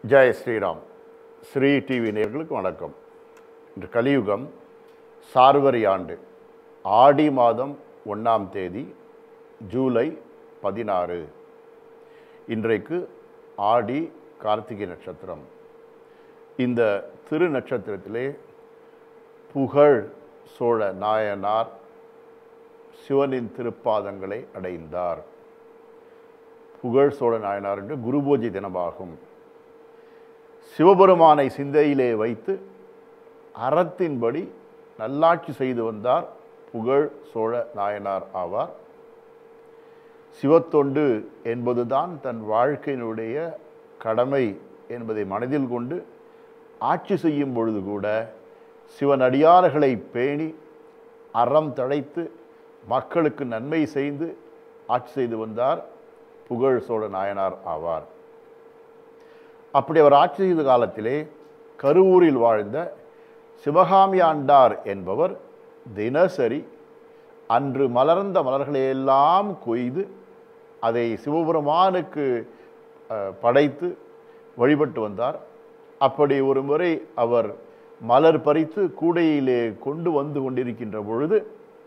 Jai Sriram Sri TV நேயர்களுக்கு வணக்கம் இன்று கலியுகம் சார்வரி ஆண்டு ஆடி மாதம் ஒன்றாம் தேதி ஜூலை பதினாறு இன்றைக்கு ஆடி கார்த்திகை நட்சத்திரம் இந்த திரு நட்சத்திரத்திலே புகழ் சோழ நாயனார் சிவனின் திருப்பாதங்களை அடைந்தார் புகழ் சோழ நாயனார் என்று குருபூஜை தினமாகும் சிவபெருமானை சிந்தையிலே வைத்து அறத்தின்படி நல்லாட்சி செய்து வந்தார் புகழ் சோழ நாயனார் ஆவார் சிவத்தொண்டு என்பதுதான் தன் வாழ்க்கையினுடைய கடமை என்பதை மனதில் கொண்டு ஆட்சி செய்யும் பொழுது கூட சிவனடியார்களை பேணி அறம் தழைத்து மக்களுக்கு நன்மை செய்து ஆட்சி செய்து வந்தார் புகழ் சோழ நாயனார் ஆவார் அப்படி அவர் ஆட்சி செய்த காலத்திலே கருவூரில் வாழ்ந்த சிவகாமி ஆண்டார் என்பவர் தினசரி அன்று மலர்ந்த மலர்களையெல்லாம் கொய்து அதை சிவபெருமானுக்கு அஹ், படைத்து வழிபட்டு வந்தார் அப்படி ஒரு முறை அவர் மலர் பறித்து கூடையிலே கொண்டு வந்து கொண்டிருக்கின்ற பொழுது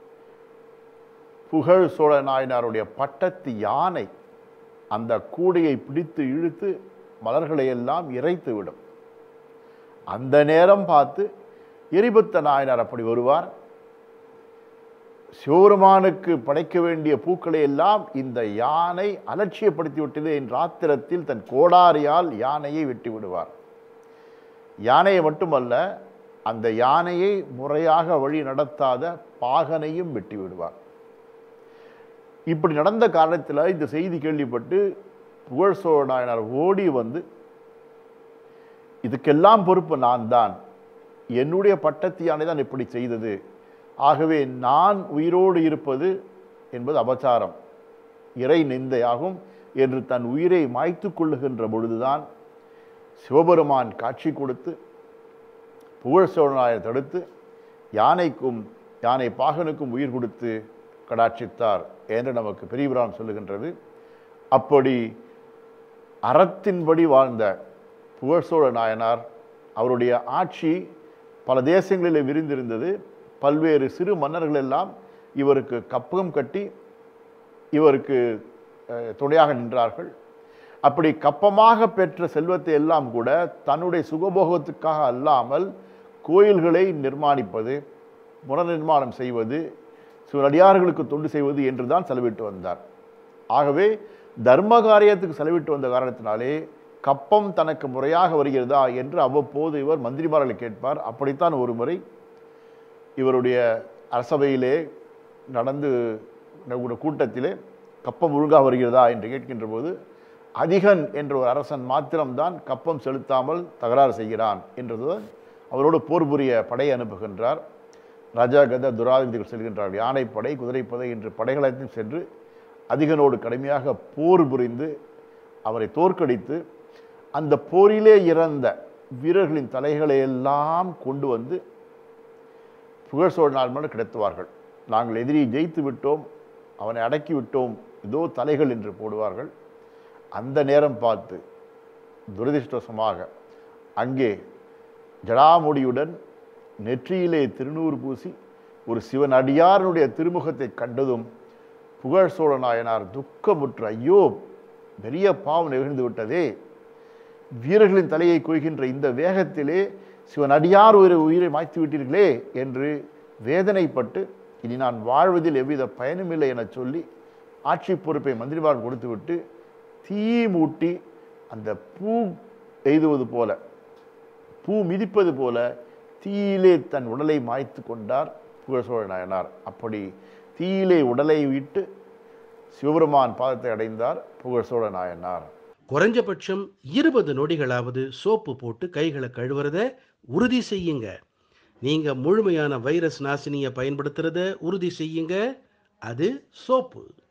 புகழ் சோழ நாயனாருடைய பட்டத்து யானை அந்த கூடையை பிடித்து இழுத்து மலர்களை எல்லாம் இறைத்து விடும் அந்த நேரம் பார்த்து எரிபத்த நாயனார் அப்படி வருவார் சிவபெருமானுக்கு படைக்க வேண்டிய பூக்களை எல்லாம் இந்த யானை அலட்சியப்படுத்தி விட்டது என்ற ஆத்திரத்தில் தன் கோடாரியால் யானையை வெட்டி விடுவார் யானையை மட்டுமல்ல அந்த யானையை முறையாக வழி நடத்தாத பாகனையும் வெட்டி விடுவார் இப்படி நடந்த காரணத்தில் இந்த செய்தி கேள்விப்பட்டு புகழ் சோழ நாயனார் ஓடி வந்து இதுக்கெல்லாம் பொறுப்பு நான் தான் என்னுடைய பட்டத்து யானை தான் இப்படி செய்தது ஆகவே நான் உயிரோடு இருப்பது என்பது அபச்சாரம் இறை நிந்தையாகும் என்று தன் உயிரை மாய்த்து கொள்ளுகின்ற பொழுதுதான் சிவபெருமான் காட்சி கொடுத்து புகழ் சோழனாயை தடுத்து யானைக்கும் யானை பாகனுக்கும் உயிர் கொடுத்து கடாட்சித்தார் என்று நமக்கு பெரியபுரான் சொல்லுகின்றது அப்படி அறத்தின்படி வாழ்ந்த புகழ் சோழ நாயனார் அவருடைய ஆட்சி பல தேசங்களிலே விரிந்திருந்தது பல்வேறு சிறு மன்னர்கள் எல்லாம் இவருக்கு கப்பகம் கட்டி இவருக்கு அஹ், துணையாக நின்றார்கள் அப்படி கப்பமாக பெற்ற செல்வத்தை எல்லாம் கூட தன்னுடைய சுகபோகத்துக்காக அல்லாமல் கோயில்களை நிர்மாணிப்பது புனர்நிர்மாணம் செய்வது சிவனடியார்களுக்கு தொண்டு செய்வது என்று தான் செலவிட்டு வந்தார் ஆகவே தர்ம காரியத்துக்கு செலவிட்டு வந்த காரணத்தினாலே கப்பம் தனக்கு முறையாக வருகிறதா என்று அவ்வப்போது இவர் மந்திரிமார்களை கேட்பார் அப்படித்தான் ஒரு முறை இவருடைய அரசவையிலே நடந்து ஒரு கூட்டத்திலே கப்பம் ஒழுங்காக வருகிறதா என்று கேட்கின்ற போது அதிகன் என்ற ஒரு அரசன் மாத்திரம்தான் கப்பம் செலுத்தாமல் தகராறு செய்கிறான் என்றதுதான் அவரோடு போர் புரிய படையை அனுப்புகின்றார் ராஜா கத துராதிபதிகள் செல்கின்றார்கள் யானைப்படை குதிரைப்படை என்று படைகளத்தையும் சென்று அதிகனோடு கடுமையாக போர் புரிந்து அவரை தோற்கடித்து அந்த போரிலே இறந்த வீரர்களின் தலைகளை எல்லாம் கொண்டு வந்து புகழ் சோழ நாள் மட்டும் கிடத்துவார்கள் நாங்கள் எதிரியை ஜெயித்து விட்டோம் அவனை அடக்கி விட்டோம் இதோ தலைகள் என்று போடுவார்கள் அந்த நேரம் பார்த்து துரதிருஷ்டவசமாக அங்கே ஜடாமுடியுடன் நெற்றியிலே திருநூறு பூசி ஒரு சிவன் அடியாரனுடைய திருமுகத்தை கண்டதும் புகழ் சோழ நாயனார் துக்கமுற்று ஐயோ பெரிய பாவம் நிகழ்ந்து விட்டதே வீரர்களின் தலையை கொய்கின்ற இந்த வேகத்திலே சிவன் அடியார் ஒரு உயிரை மாய்த்து விட்டீர்களே என்று வேதனைப்பட்டு இனி நான் வாழ்வதில் எவ்வித பயனுமில்லை என சொல்லி ஆட்சி பொறுப்பை மந்திரிமார் கொடுத்துவிட்டு தீ மூட்டி அந்த பூ எய்துவது போல பூ மிதிப்பது போல தீயிலே தன் உடலை மாய்த்து கொண்டார் புகழசோழ நாயனார் அப்படி தீயிலே உடலை விட்டு சிவபெருமான் பாதத்தை அடைந்தார் புகழசோழ நாயனார் குறைஞ்சபட்சம் இருபது நொடிகளாவது சோப்பு போட்டு கைகளை கழுவுறத உறுதி செய்யுங்க நீங்க முழுமையான வைரஸ் நாசினியை பயன்படுத்துறத உறுதி செய்யுங்க அது சோப்பு